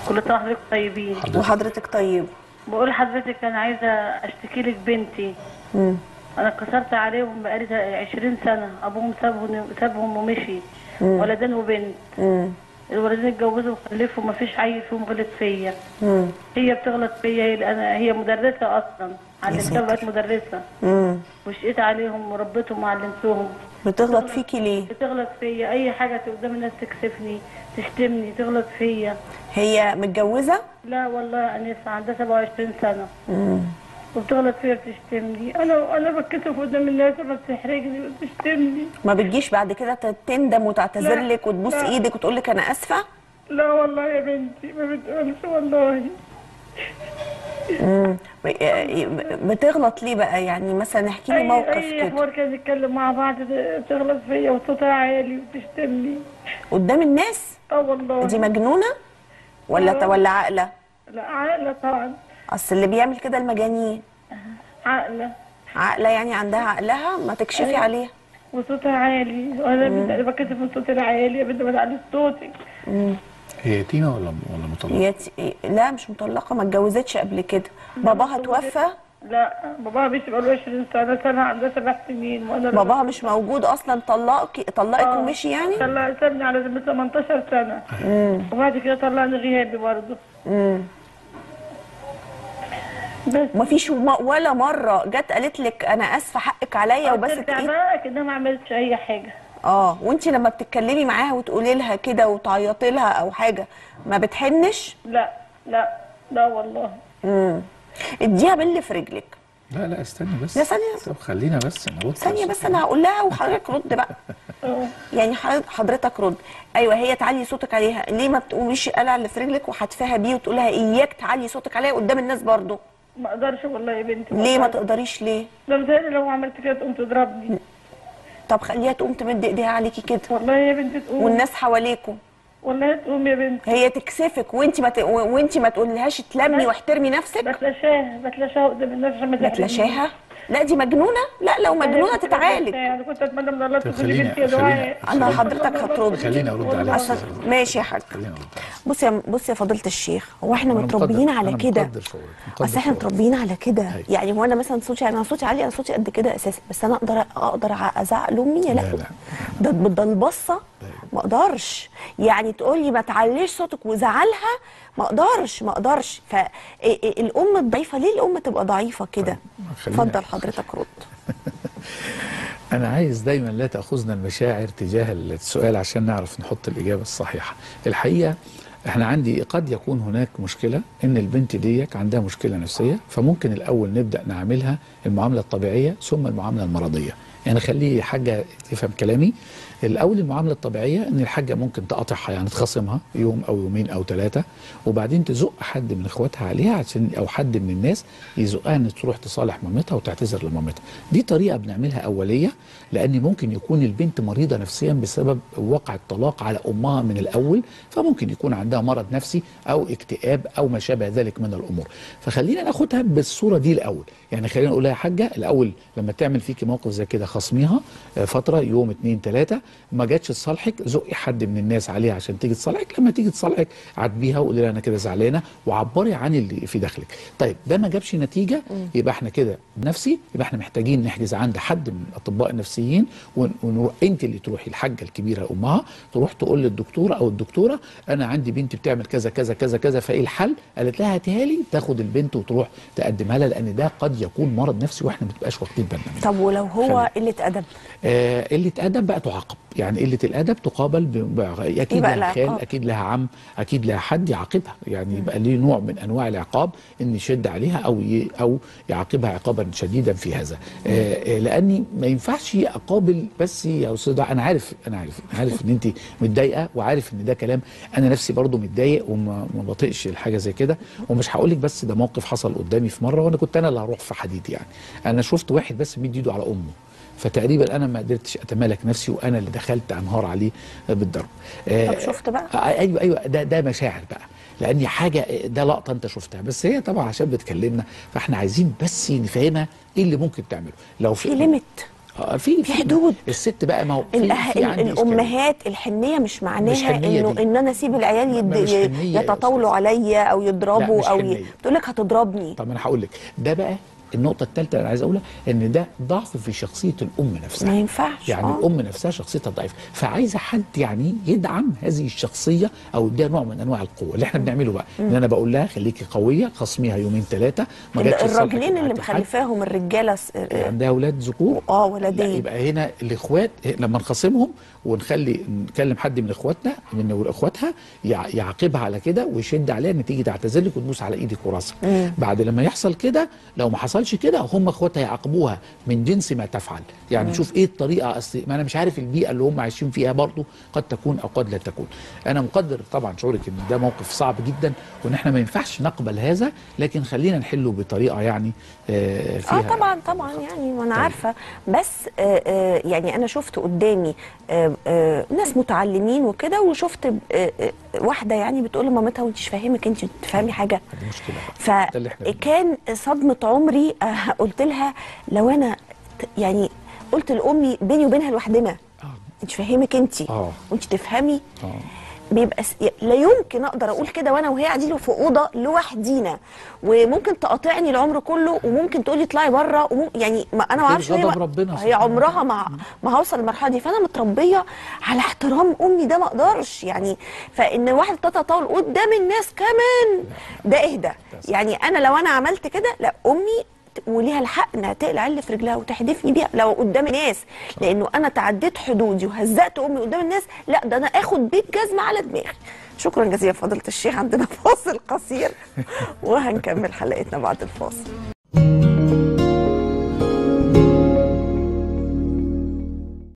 كل سنه وحضرتك طيبين وحضرتك طيب بقول لحضرتك انا عايزه اشتكي لك بنتي مم. انا كسرت عليهم بقالي 20 سنه ابوهم سابهم سابهم ومشي ولدين وبنت مم. الولدين اتجوزوا وخلفوا مفيش عيل فيهم غلط فيا مم. هي بتغلط فيا هي انا هي مدرسه اصلا علمتها ساتر. بقت مدرسه مم. وشقيت عليهم وربيتهم وعلمتهم بتغلط فيكي ليه بتغلط فيا اي حاجه قدام الناس تكسفني تشتمني تغلط فيا هي متجوزه لا والله انسه عندها 27 سنه مم. وبتغلط فيا بتشتمني انا انا بتكسف قدام الناس لما بتحرجني وبتشتمني ما بتجيش بعد كده ت- تندم وتعتذر لا، لك وتبوس لا. ايدك وتقول لك انا اسفه لا والله يا بنتي ما بتقولش والله مم. ب- بتغلط ليه بقى يعني مثلا احكي لي اي موقف اي كده حوار كان نتكلم مع بعض بتغلط فيا وصوتها عالي وبتشتمني قدام الناس اه والله دي مجنونه ولا آه. ولا عاقله لا عاقله طبعا اصل اللي بيعمل كده المجانين عاقله عاقله يعني عندها عقلها ما تكشفي أيوة. عليها وصوتها عالي وانا بت- أنا بتكسف من صوتي العالي يا بنت ما تعليش صوتك هي يتيمه ولا ولا مطلقه؟ هي ت- لا مش مطلقه ما اتجوزتش قبل كده باباها توفى لا باباها مشي بقاله 20 سنه سنه عندها سبع سنين وانا باباها مش موجود اصلا طلقك طلقك آه. ومشي يعني طلع سابني على ذمة 18 سنه وبعد كده طلعني غيابي برضه امم بس ما فيش ولا مره جت قالت لك انا اسفه حقك عليا وبس ترجع ايه بقى كده ما عملتش اي حاجه اه وانت لما بتتكلمي معاها وتقولي لها كده وتعيطي لها او حاجه ما بتحنش لا لا لا والله امم اديها بل في رجلك لا لا استني بس لا، ثانية. طب خلينا بس نرد ثانيه بس انا هقول لها وحضرتك رد بقى اه يعني حضرتك- حضرتك رد ايوه هي تعلي صوتك عليها ليه ما بتقوميش قلع اللي في رجلك وحتفها بيه وتقول لها اياك تعلي صوتك عليا قدام الناس برضو ما اقدرش والله يا بنتي ليه ما أقدرش. تقدريش ليه ده متهيألي لو عملت كده تقوم تضربني طب خليها تقوم تمد ايديها عليكي كده والله يا بنتي تقوم والناس حواليكوا والله تقوم يا بنتي هي تكسفك وانت ما ت... وانت ما تقولهاش تلمي واحترمي نفسك بتلاشاها بتلاشاها قدام الناس عشان ما تحرجنيش. بتلاشاها لا دي مجنونه لا لو مجنونه تتعالج يعني كنت اتمنى من الله طب تكوني خلينا- بنتي يا خلينا- دعاء انا خلينا- حضرتك هترد خليني ارد عليها أصل بس. ماشي يا حاج خلينا ارد عليها بص يا بص يا فضيله الشيخ هو احنا أنا متربيين مقدر- على أنا كده مقدر شعورك، مقدر اصل احنا شعورك. متربيين على كده أيوة. يعني هو انا مثلا صوتي انا صوتي عالي انا صوتي قد كده اساسا بس انا اقدر اقدر ازعق لامي لا لا، لا. ده ده البصه ما اقدرش يعني تقول لي ما تعليش صوتك وزعلها ما اقدرش ما اقدرش فالام الضعيفه ليه الام تبقى ضعيفه كده خلينا- اتفضل حضرتك رد أنا عايز دايما لا تأخذنا المشاعر تجاه السؤال عشان نعرف نحط الإجابة الصحيحة الحقيقة احنا عندي قد يكون هناك مشكلة ان البنت ديك عندها مشكلة نفسية فممكن الأول نبدأ نعملها المعاملة الطبيعية ثم المعاملة المرضية يعني خلي حاجة تفهم كلامي الأول المعاملة الطبيعية ان الحاجة ممكن تقاطعها يعني تخاصمها يوم أو يومين أو ثلاثة وبعدين تزق حد من اخواتها عليها عشان أو حد من الناس يزقها ان تروح تصالح مامتها وتعتذر لمامتها دي طريقة بنعملها أولية لأن ممكن يكون البنت مريضة نفسيا بسبب وقع الطلاق على أمها من الأول فممكن يكون عندها مرض نفسي أو اكتئاب أو ما شابه ذلك من الأمور فخلينا ناخدها بالصورة دي الأول يعني خلينا نقول لها يا حاجة الأول لما تعمل فيكي موقف زي كده خصميها آه، فترة يوم اتنين تلاتة ما جاتش تصالحك زقي حد من الناس عليها عشان تيجي تصالحك لما تيجي تصالحك عاتبيها وقولي لها أنا كده زعلانة وعبري عن اللي في داخلك طيب ده ما جابش نتيجة يبقى احنا كده نفسي يبقى احنا محتاجين نحجز عند حد من الأطباء النفسيين ون- ونروح انت اللي تروحي الحاجة الكبيرة أمها تروح تقول للدكتورة أو الدكتورة أنا عندي بنتي بتعمل كذا كذا كذا كذا فإيه الحل؟ قالت لها هاتيها لي تاخد البنت وتروح تقدمها لها لأن ده قد يكون مرض نفسي واحنا ما بنبقاش واخدين بالنا منه. طب ولو هو قله ادب آه قله ادب بقى تعاقب يعني قله الادب تقابل ب... ب... اكيد بقى لها خال العقاب؟ اكيد لها عم اكيد لها حد يعاقبها يعني يبقى ليه نوع من انواع العقاب ان يشد عليها او ي... او يعاقبها عقابا شديدا في هذا آه آه لاني ما ينفعش اقابل بس يا استاذ انا عارف انا عارف عارف ان انت متضايقه وعارف ان ده كلام انا نفسي برضو متضايق وما ما بطيقش الحاجه زي كده ومش هقول لك بس ده موقف حصل قدامي في مره وانا كنت انا اللي هروح في حديد يعني انا شفت واحد بس مد ايده على امه فتقريبا انا ما قدرتش اتمالك نفسي وانا اللي دخلت انهار عليه بالضرب آه، طب شفت بقى؟ آه، ايوه ايوه ده ده مشاعر بقى لان حاجه ده لقطه انت شفتها بس هي طبعا عشان بتكلمنا فاحنا عايزين بس نفهمها ايه اللي ممكن تعمله لو في ليميت آه، في في حدود. الست بقى ما هو في- الأه... في عندي إشكالية. الامهات الحنيه مش معناها مش حنية دي. انه ان انا اسيب العيال يد... ما- مش حنية يا يتطاولوا أستاذ. عليا او لا، يضربوا مش او حنية. ي... تقول لك هتضربني طب انا هقول لك ده بقى النقطة الثالثة اللي أنا عايز أقولها إن ده ضعف في شخصية الأم نفسها. ما ينفعش، يعني آه. الأم نفسها شخصيتها ضعيفة، فعايزة حد يعني يدعم هذه الشخصية أو ده نوع من أنواع القوة، اللي إحنا بنعمله بقى إن أنا بقول لها خليكي قوية خصميها يومين ثلاثة ما جاتش لصالحك الراجلين اللي ابعتي حد. مخلفاهم الرجاله س... عندها أولاد ذكور اه لا ولدين يبقى هنا الاخوات لما نخاصمهم ونخلي نكلم حد من اخواتنا من اخواتها يع- يعاقبها على كده ويشد عليها ان تيجي تعتذر لك وتبوس على ايدك وراسك بعد لما يحصل كده لو ما حصلش كده هم اخواتها يعاقبوها من جنس ما تفعل يعني نشوف ايه الطريقه اصل ما انا مش عارف البيئه اللي هم عايشين فيها برضو قد تكون او قد لا تكون انا مقدر طبعا شعورك ان ده موقف صعب جدا وان احنا ما ينفعش نقبل هذا لكن خلينا نحله بطريقه يعني آه، فيها اه طبعا طبعا يعني وانا عارفه بس آه آه يعني انا شفت قدامي آه آه ناس متعلمين وكده وشفت آه آه واحده يعني بتقول لمامتها وانت مش فاهمك انت بتفهمي حاجه دي مشكله بقى. ده اللي احنا فكان صدمه عمري آه قلت لها لو انا ت- يعني قلت لامي بيني وبينها لوحدنا آه. انت فاهمك انت آه. وانت تفهمي اه بيبقى س... لا يمكن اقدر اقول كده وانا وهي قاعدين في اوضه لوحدينا وممكن تقاطعني العمر كله وممكن تقولي اطلعي بره ومم... يعني ما انا ما غير اعرفش هي, غضب ربنا هي سبحانه عمرها ما ما هوصل للمرحله دي فانا متربيه على احترام امي ده ما اقدرش يعني فان واحده تتطاول قدام الناس كمان ده اهدى يعني انا لو انا عملت كده لا امي ت- وليها الحق انها تقلع اللي في رجلها وتحدفني بيها لو قدام الناس لانه انا تعديت حدودي وهزقت امي قدام الناس لا ده انا اخد بيت جزمه على دماغي شكرا جزيلا فضيله الشيخ عندنا فاصل قصير وهنكمل حلقتنا بعد الفاصل